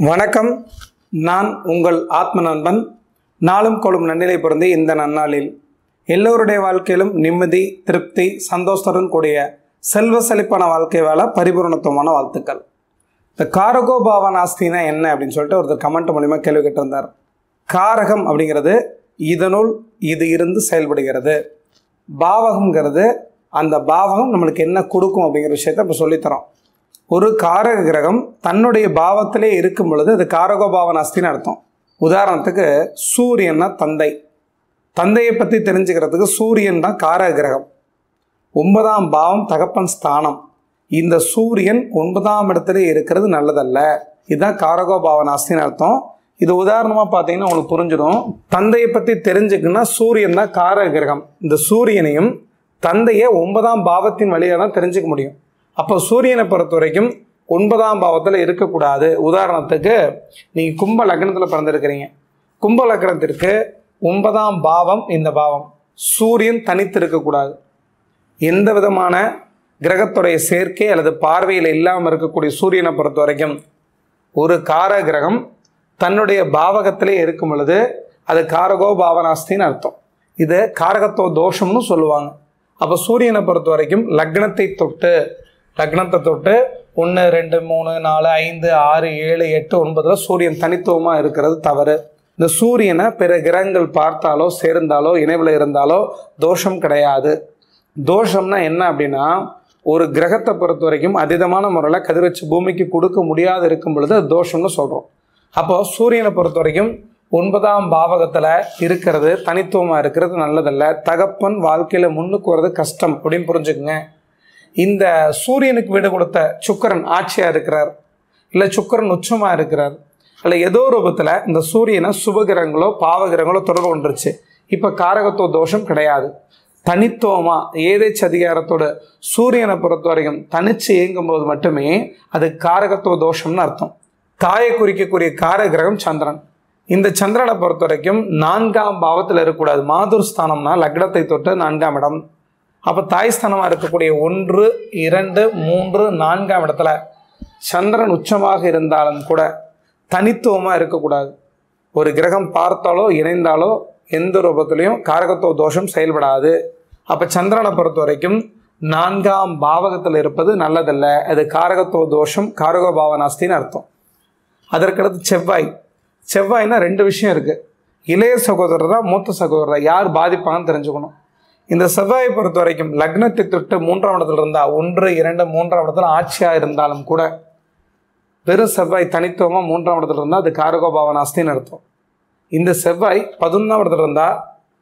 வணக்கம் நான் உங்கள் ஆத்ம நண்பன் நாளும் கொள்ளும் நன்னிலை பிறந்து இந்த நன்னாளில் எல்லோருடைய வாழ்க்கையிலும் நிம்மதி திருப்தி சந்தோஷத்துடன் கூடிய செல்வ செழிப்பான வாழ்க்கை வாழ பரிபூர்ணத்துவமான வாழ்த்துக்கள் இந்த காரகோ பாவனாஸ்தினா என்ன அப்படின்னு சொல்லிட்டு ஒருத்தர் கமெண்ட் மூலிமா கேள்வி கேட்டிருந்தார் காரகம் அப்படிங்கிறது இதனுள் இது இருந்து செயல்படுகிறது பாவகம்ங்கிறது அந்த பாவகம் நம்மளுக்கு என்ன கொடுக்கும் அப்படிங்கிற விஷயத்த இப்போ சொல்லித்தரோம் ஒரு காரக கிரகம் தன்னுடைய பாவத்திலே இருக்கும் பொழுது அது காரகோ பாவனாஸ்தின்னு அர்த்தம் உதாரணத்துக்கு சூரியன்னா தந்தை தந்தையை பற்றி தெரிஞ்சுக்கிறதுக்கு சூரியன் தான் காரக கிரகம் ஒன்பதாம் பாவம் தகப்பன் ஸ்தானம் இந்த சூரியன் ஒன்பதாம் இடத்துல இருக்கிறது நல்லதல்ல இதுதான் காரகோ பாவனாஸ்தின்னு அர்த்தம் இது உதாரணமாக பார்த்தீங்கன்னா உங்களுக்கு புரிஞ்சிடும் தந்தையை பற்றி தெரிஞ்சுக்கணும்னா சூரியன் தான் காரக கிரகம் இந்த சூரியனையும் தந்தையை ஒன்பதாம் பாவத்தின் வழியாக தான் தெரிஞ்சுக்க முடியும் அப்போ சூரியனை பொறுத்த வரைக்கும் ஒன்பதாம் பாவத்தில் இருக்கக்கூடாது உதாரணத்துக்கு நீங்கள் கும்ப லக்னத்தில் பிறந்திருக்கிறீங்க கும்ப லக்னத்திற்கு ஒன்பதாம் பாவம் இந்த பாவம் சூரியன் தனித்து இருக்கக்கூடாது எந்த விதமான கிரகத்துடைய சேர்க்கை அல்லது பார்வையில் இல்லாமல் இருக்கக்கூடிய சூரியனை பொறுத்த வரைக்கும் ஒரு கார கிரகம் தன்னுடைய பாவகத்திலே இருக்கும் பொழுது அது காரகோ பாவனாஸ்தின்னு அர்த்தம் இது காரகத்துவ தோஷம்னு சொல்லுவாங்க அப்போ சூரியனை பொறுத்த வரைக்கும் லக்னத்தை தொட்டு லக்னத்தை தொட்டு ஒன்று ரெண்டு மூணு நாலு ஐந்து ஆறு ஏழு எட்டு ஒன்பதுல சூரியன் தனித்துவமாக இருக்கிறது தவறு இந்த சூரியனை பிற கிரகங்கள் பார்த்தாலோ சேர்ந்தாலோ இணைவில் இருந்தாலோ தோஷம் கிடையாது தோஷம்னா என்ன அப்படின்னா ஒரு கிரகத்தை பொறுத்த வரைக்கும் அதீதமான முறையில் கதிர்வச்சு பூமிக்கு கொடுக்க முடியாது இருக்கும் பொழுது அது தோஷம்னு சொல்கிறோம் அப்போ சூரியனை பொறுத்த வரைக்கும் ஒன்பதாம் பாவகத்தில் இருக்கிறது தனித்துவமாக இருக்கிறது நல்லதல்ல தகப்பன் வாழ்க்கையில் முன்னுக்கு வர்றது கஷ்டம் அப்படின்னு புரிஞ்சுக்குங்க இந்த சூரியனுக்கு வீடு கொடுத்த சுக்கரன் ஆட்சியாக இருக்கிறார் இல்லை சுக்கரன் உச்சமாக இருக்கிறார் இல்லை ஏதோ ரூபத்தில் இந்த சூரியனை சுபகிரகங்களோ பாவகிரகங்களோ தொடர்பு கொண்டுருச்சு இப்போ காரகத்துவ தோஷம் கிடையாது தனித்துவமாக ஏதேச்சு அதிகாரத்தோட சூரியனை பொறுத்த வரைக்கும் தனிச்சு இயங்கும்போது மட்டுமே அது காரகத்துவ தோஷம்னு அர்த்தம் தாயை குறிக்கக்கூடிய கார கிரகம் சந்திரன் இந்த சந்திரனை பொறுத்த வரைக்கும் நான்காம் பாவத்தில் இருக்கக்கூடாது மாதுர் ஸ்தானம்னா லக்னத்தை தொட்டு நான்காம் இடம் அப்போ தாய் ஸ்தானமாக இருக்கக்கூடிய ஒன்று இரண்டு மூன்று நான்காம் இடத்துல சந்திரன் உச்சமாக இருந்தாலும் கூட தனித்துவமாக இருக்கக்கூடாது ஒரு கிரகம் பார்த்தாலோ இணைந்தாலோ எந்த ரூபத்திலையும் காரகத்துவ தோஷம் செயல்படாது அப்போ சந்திரனை பொறுத்த வரைக்கும் நான்காம் பாவகத்தில் இருப்பது நல்லதல்ல அது காரகத்துவ தோஷம் காரக பாவனாஸ்தின்னு அர்த்தம் அதற்கடுத்து செவ்வாய் செவ்வாய்னா ரெண்டு விஷயம் இருக்குது இளைய சகோதரரா மூத்த சகோதரரா யார் பாதிப்பாங்கன்னு தெரிஞ்சுக்கணும் இந்த செவ்வாயை பொறுத்த வரைக்கும் லக்னத்தை தொட்டு மூன்றாம் இடத்துல இருந்தால் ஒன்று இரண்டு மூன்றாம் இடத்துல ஆட்சியாக இருந்தாலும் கூட வெறும் செவ்வாய் தனித்துவமாக மூன்றாம் இடத்துல இருந்தால் அது காரகோபாவனாஸ்தின்னு அர்த்தம் இந்த செவ்வாய் பதினொன்றாம் இடத்துல இருந்தால்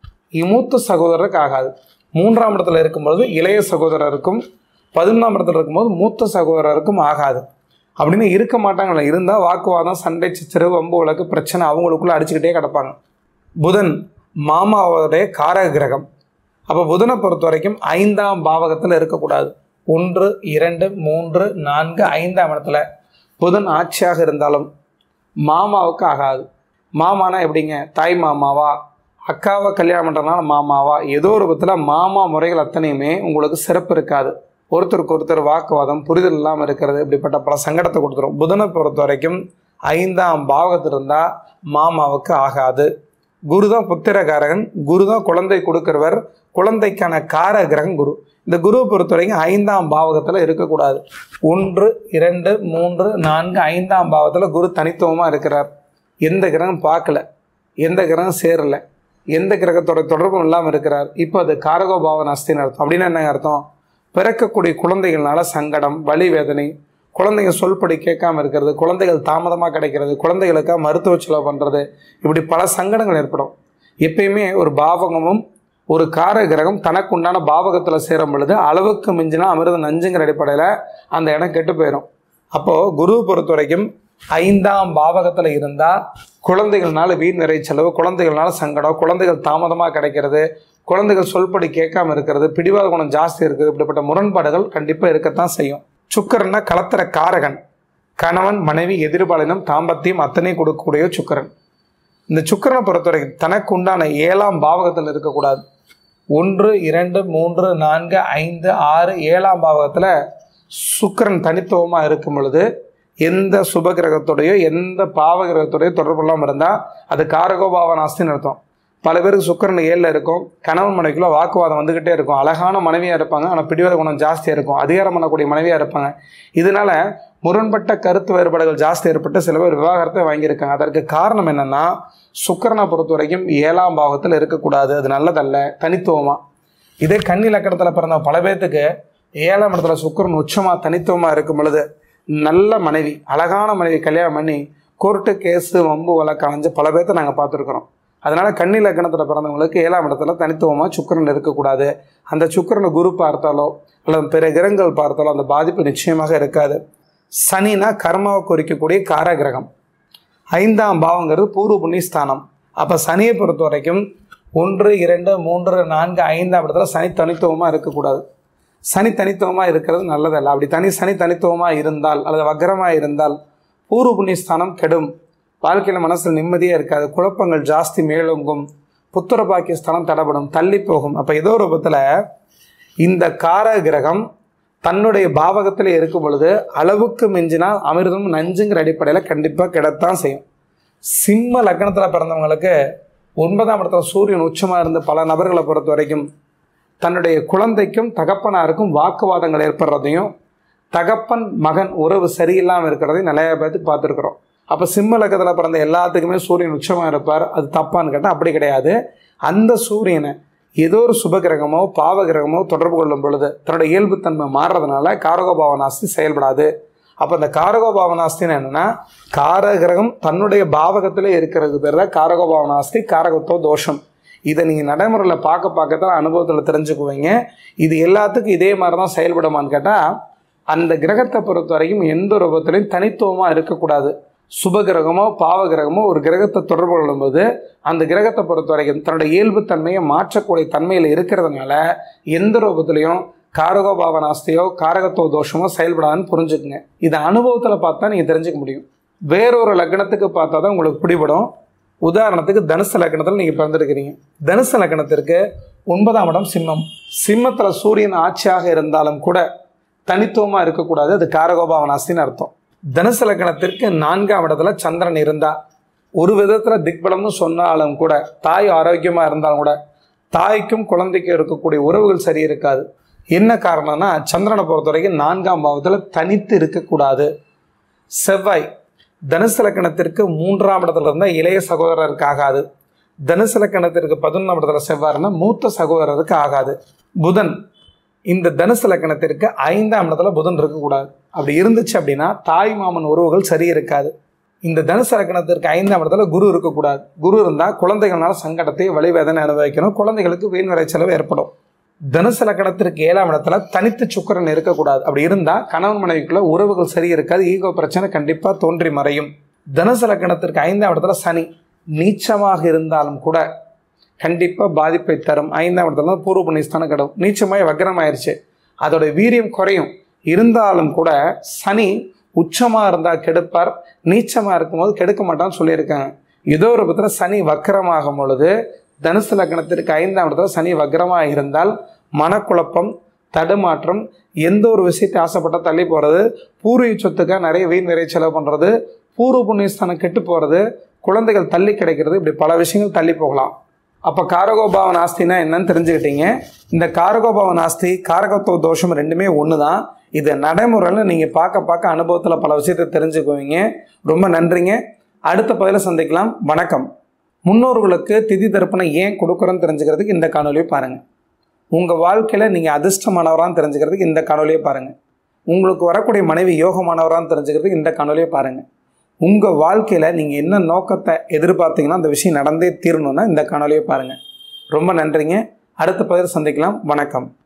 மூத்த சகோதரருக்கு ஆகாது மூன்றாம் இடத்துல இருக்கும்போது இளைய சகோதரருக்கும் பதினொன்றாம் இடத்துல இருக்கும்போது மூத்த சகோதரருக்கும் ஆகாது அப்படின்னு இருக்க மாட்டாங்களே இருந்தால் வாக்குவாதம் சண்டை சிச்சரவு வம்பு வழக்கு பிரச்சனை அவங்களுக்குள்ள அடிச்சுக்கிட்டே கிடப்பாங்க புதன் மாமாவோடைய காரக கிரகம் அப்போ புதனை பொறுத்த வரைக்கும் ஐந்தாம் பாவகத்தில் இருக்கக்கூடாது ஒன்று இரண்டு மூன்று நான்கு ஐந்தாம் இடத்துல புதன் ஆட்சியாக இருந்தாலும் மாமாவுக்கு ஆகாது மாமானா எப்படிங்க தாய் மாமாவா அக்காவை கல்யாணம் பண்ணுறதுனால மாமாவா ஏதோ ஒரு விதத்தில் மாமா முறைகள் அத்தனையுமே உங்களுக்கு சிறப்பு இருக்காது ஒருத்தருக்கு ஒருத்தர் வாக்குவாதம் புரிதல் இல்லாமல் இருக்கிறது இப்படிப்பட்ட பல சங்கடத்தை கொடுத்துரும் புதனை பொறுத்த வரைக்கும் ஐந்தாம் பாவகத்தில் இருந்தால் மாமாவுக்கு ஆகாது குரு தான் புத்திரகாரகன் குரு தான் குழந்தை கொடுக்கிறவர் குழந்தைக்கான கார கிரகம் குரு இந்த குருவை பொறுத்த வரைக்கும் ஐந்தாம் பாவகத்தில் இருக்கக்கூடாது ஒன்று இரண்டு மூன்று நான்கு ஐந்தாம் பாவத்தில் குரு தனித்துவமாக இருக்கிறார் எந்த கிரகம் பார்க்கல எந்த கிரகம் சேரலை எந்த கிரகத்தோட தொடர்பும் இல்லாமல் இருக்கிறார் இப்போ அது காரகோ பாவனாஸ்தின்னு அர்த்தம் அப்படின்னு என்னங்க அர்த்தம் பிறக்கக்கூடிய குழந்தைகள்னால சங்கடம் வலி வேதனை குழந்தைங்க சொல்படி கேட்காம இருக்கிறது குழந்தைகள் தாமதமாக கிடைக்கிறது குழந்தைகளுக்காக மருத்துவ செலவு பண்ணுறது இப்படி பல சங்கடங்கள் ஏற்படும் எப்பயுமே ஒரு பாவகமும் ஒரு கார கிரகம் தனக்கு உண்டான பாவகத்தில் சேரும் பொழுது அளவுக்கு மிஞ்சினா அமிர்த நஞ்சுங்கிற அடிப்படையில் அந்த இடம் கெட்டு போயிடும் அப்போது குருவை பொறுத்த வரைக்கும் ஐந்தாம் பாவகத்தில் இருந்தால் குழந்தைகள்னால வீண் நிறை செலவு குழந்தைகள்னால சங்கடம் குழந்தைகள் தாமதமாக கிடைக்கிறது குழந்தைகள் சொல்படி கேட்காம இருக்கிறது பிடிவாத குணம் ஜாஸ்தி இருக்குது இப்படிப்பட்ட முரண்பாடுகள் கண்டிப்பாக இருக்கத்தான் செய்யும் சுக்கரன்னா கலத்திர காரகன் கணவன் மனைவி எதிர்பாலினம் தாம்பத்தியம் அத்தனை கொடுக்கக்கூடிய சுக்கரன் இந்த சுக்கரனை பொறுத்த வரைக்கும் தனக்கு உண்டான ஏழாம் பாவகத்தில் இருக்கக்கூடாது ஒன்று இரண்டு மூன்று நான்கு ஐந்து ஆறு ஏழாம் பாவகத்தில் சுக்கரன் தனித்துவமாக இருக்கும் பொழுது எந்த சுப கிரகத்தோடையோ எந்த பாவ கிரகத்தோடையோ தொடர்பு இல்லாமல் இருந்தால் அது காரகோபாவனாஸ்தின்னு அர்த்தம் பல பேருக்கு சுக்கரன் ஏழில் இருக்கும் கணவன் மனைவிக்குள்ள வாக்குவாதம் வந்துக்கிட்டே இருக்கும் அழகான மனைவியாக இருப்பாங்க ஆனால் பிடிவாத குணம் ஜாஸ்தியாக இருக்கும் அதிகாரம் பண்ணக்கூடிய மனைவியாக இருப்பாங்க இதனால முரண்பட்ட கருத்து வேறுபாடுகள் ஜாஸ்தி ஏற்பட்டு சில பேர் விவாகரத்தை வாங்கியிருக்காங்க அதற்கு காரணம் என்னன்னா சுக்கரனை பொறுத்த வரைக்கும் ஏழாம் பாவத்தில் இருக்கக்கூடாது அது நல்லதல்ல தனித்துவமாக இதே கன்னி லக்கணத்தில் பிறந்த பல பேர்த்துக்கு ஏழாம் இடத்துல சுக்கரன் உச்சமாக தனித்துவமாக இருக்கும் பொழுது நல்ல மனைவி அழகான மனைவி கல்யாணம் பண்ணி கோர்ட்டு கேஸு வம்பு வழக்கு அலைஞ்சு பல பேர்த்த நாங்கள் பார்த்துருக்குறோம் அதனால கன்னி லக்கணத்தில் பிறந்தவங்களுக்கு ஏழாம் இடத்துல தனித்துவமாக சுக்கரன் இருக்கக்கூடாது அந்த சுக்கரனை குரு பார்த்தாலோ அல்லது பிற கிரகங்கள் பார்த்தாலோ அந்த பாதிப்பு நிச்சயமாக இருக்காது சனினா கர்மாவை குறிக்கக்கூடிய காரகிரகம் ஐந்தாம் பாவங்கிறது பூர்வ புண்ணிய ஸ்தானம் அப்போ சனியை பொறுத்த வரைக்கும் ஒன்று இரண்டு மூன்று நான்கு ஐந்தாம் இடத்துல சனி தனித்துவமாக இருக்கக்கூடாது சனி தனித்துவமாக இருக்கிறது நல்லதல்ல அப்படி தனி சனி தனித்துவமாக இருந்தால் அல்லது வக்கரமாக இருந்தால் பூர்வ புண்ணிய ஸ்தானம் கெடும் வாழ்க்கையில் மனசில் நிம்மதியாக இருக்காது குழப்பங்கள் ஜாஸ்தி மேலோங்கும் புத்திர பாக்கிய ஸ்தானம் தடைபடும் தள்ளி போகும் அப்போ ஏதோ ஒரு ரூபத்தில் இந்த கார கிரகம் தன்னுடைய பாவகத்தில் இருக்கும் பொழுது அளவுக்கு மிஞ்சினால் அமிர்தம் நஞ்சுங்கிற அடிப்படையில் கண்டிப்பாக கிடத்தான் செய்யும் சிம்ம லக்னத்தில் பிறந்தவங்களுக்கு ஒன்பதாம் இடத்துல சூரியன் உச்சமாக இருந்து பல நபர்களை பொறுத்த வரைக்கும் தன்னுடைய குழந்தைக்கும் தகப்பனாருக்கும் வாக்குவாதங்கள் ஏற்படுறதையும் தகப்பன் மகன் உறவு சரியில்லாமல் இருக்கிறதையும் நிறைய பேர்த்துக்கு பார்த்துருக்குறோம் அப்போ சிம்ம லக்கத்தில் பிறந்த எல்லாத்துக்குமே சூரியன் உச்சமாக இருப்பார் அது தப்பான்னு கேட்டால் அப்படி கிடையாது அந்த சூரியனை ஏதோ ஒரு சுப கிரகமோ பாவ கிரகமோ தொடர்பு கொள்ளும் பொழுது தன்னோட இயல்புத்தன்மை மாறுறதுனால காரகோபாவனாஸ்தி செயல்படாது அப்போ இந்த காரகோபாவனாஸ்தின்னு என்னென்னா காரகிரகம் தன்னுடைய பாவகத்திலே இருக்கிறது பேர் தான் காரகோபாவனாஸ்தி காரகத்தோ தோஷம் இதை நீங்கள் நடைமுறையில் பார்க்க பார்க்க தான் அனுபவத்தில் தெரிஞ்சுக்குவீங்க இது எல்லாத்துக்கும் இதே மாதிரி தான் செயல்படுமான்னு கேட்டால் அந்த கிரகத்தை பொறுத்த வரைக்கும் எந்த ரூபத்திலையும் தனித்துவமாக இருக்கக்கூடாது சுப கிரகமோ பாவ கிரகமோ ஒரு கிரகத்தை தொடர்பு கொள்ளும்போது அந்த கிரகத்தை பொறுத்த வரைக்கும் தன்னோட இயல்புத்தன்மையை மாற்றக்கூடிய தன்மையில் இருக்கிறதுனால எந்த ரூபத்திலையும் காரகோபாவனாஸ்தியோ காரகத்துவ தோஷமோ செயல்படாதுன்னு புரிஞ்சுக்குங்க இதை அனுபவத்தில் பார்த்தா நீங்கள் தெரிஞ்சுக்க முடியும் வேறொரு லக்னத்துக்கு பார்த்தா தான் உங்களுக்கு பிடிபடும் உதாரணத்துக்கு தனுசு லக்னத்தில் நீங்கள் பிறந்திருக்கிறீங்க தனுசு லக்னத்திற்கு ஒன்பதாம் இடம் சிம்மம் சிம்மத்தில் சூரியன் ஆட்சியாக இருந்தாலும் கூட தனித்துவமாக இருக்கக்கூடாது அது காரகோபாவனாஸ்தின்னு அர்த்தம் தனுசு லக்னத்திற்கு நான்காம் இடத்துல சந்திரன் இருந்தா ஒரு விதத்தில் திக்பலம்னு சொன்னாலும் கூட தாய் ஆரோக்கியமாக இருந்தாலும் கூட தாய்க்கும் குழந்தைக்கும் இருக்கக்கூடிய உறவுகள் சரி இருக்காது என்ன காரணம்னா சந்திரனை பொறுத்த வரைக்கும் நான்காம் பாவத்தில் தனித்து இருக்கக்கூடாது செவ்வாய் தனுசு லக்கணத்திற்கு மூன்றாம் இடத்துல இருந்தால் இளைய சகோதரருக்கு ஆகாது தனுசு லக்கணத்திற்கு பதினொன்றாம் இடத்துல செவ்வாய்னா மூத்த சகோதரருக்கு ஆகாது புதன் இந்த தனுசு லக்கணத்திற்கு ஐந்தாம் இடத்துல புதன் இருக்கக்கூடாது அப்படி இருந்துச்சு அப்படின்னா தாய் மாமன் உறவுகள் சரி இருக்காது இந்த தனுசு லக்கணத்திற்கு ஐந்தாம் இடத்துல குரு இருக்கக்கூடாது குரு இருந்தால் குழந்தைகள்னால சங்கடத்தை வழிவேதனை அனுபவிக்கணும் குழந்தைகளுக்கு வீண் விரை செலவு ஏற்படும் தனுசு லக்கணத்திற்கு ஏழாம் இடத்துல தனித்து சுக்கரன் இருக்கக்கூடாது அப்படி இருந்தால் கணவன் மனைவிக்குள்ள உறவுகள் சரி இருக்காது ஈகோ பிரச்சனை கண்டிப்பாக தோன்றி மறையும் தனுசு லக்கணத்திற்கு ஐந்தாம் இடத்துல சனி நீச்சமாக இருந்தாலும் கூட கண்டிப்பாக பாதிப்பை தரும் ஐந்தாம் இடத்துல தான் பூர்வ புண்ணியஸ்தானம் கிடும் நீச்சமாய் வக்ரமாயிருச்சு அதோட வீரியம் குறையும் இருந்தாலும் கூட சனி உச்சமாக இருந்தால் கெடுப்பார் நீச்சமாக இருக்கும்போது கெடுக்க மாட்டான்னு சொல்லியிருக்காங்க ஏதோ ஒரு பத்திரம் சனி வக்கரமாகும் பொழுது தனுசு லக்னத்திற்கு ஐந்தாம் இடத்துல சனி வக்ரமாக இருந்தால் மனக்குழப்பம் தடுமாற்றம் எந்த ஒரு விஷயத்தை ஆசைப்பட்டால் தள்ளி போகிறது பூர்வீக சொத்துக்காக நிறைய வீண் விரை செலவு பண்ணுறது பூர்வ புண்ணியஸ்தானம் கெட்டு போகிறது குழந்தைகள் தள்ளி கிடைக்கிறது இப்படி பல விஷயங்கள் தள்ளி போகலாம் அப்போ காரகோபாவ நாஸ்தினா என்னன்னு தெரிஞ்சுக்கிட்டீங்க இந்த காரகோபாவ நாஸ்தி காரகத்துவ தோஷம் ரெண்டுமே ஒன்று தான் இதை நடைமுறையில் நீங்கள் பார்க்க பார்க்க அனுபவத்தில் பல விஷயத்தை தெரிஞ்சுக்குவீங்க ரொம்ப நன்றிங்க அடுத்த பதில சந்திக்கலாம் வணக்கம் முன்னோர்களுக்கு திதி தர்ப்பணை ஏன் கொடுக்குறோன்னு தெரிஞ்சுக்கிறதுக்கு இந்த காணொலியை பாருங்கள் உங்கள் வாழ்க்கையில் நீங்கள் அதிர்ஷ்டமானவரான்னு தெரிஞ்சுக்கிறதுக்கு இந்த காணொலியை பாருங்கள் உங்களுக்கு வரக்கூடிய மனைவி யோகமானவரான்னு தெரிஞ்சுக்கிறதுக்கு இந்த காணொலியை பாருங்கள் உங்கள் வாழ்க்கையில் நீங்கள் என்ன நோக்கத்தை எதிர்பார்த்தீங்கன்னா அந்த விஷயம் நடந்தே தீரணும்னா இந்த காணொலியை பாருங்கள் ரொம்ப நன்றிங்க அடுத்த பதில் சந்திக்கலாம் வணக்கம்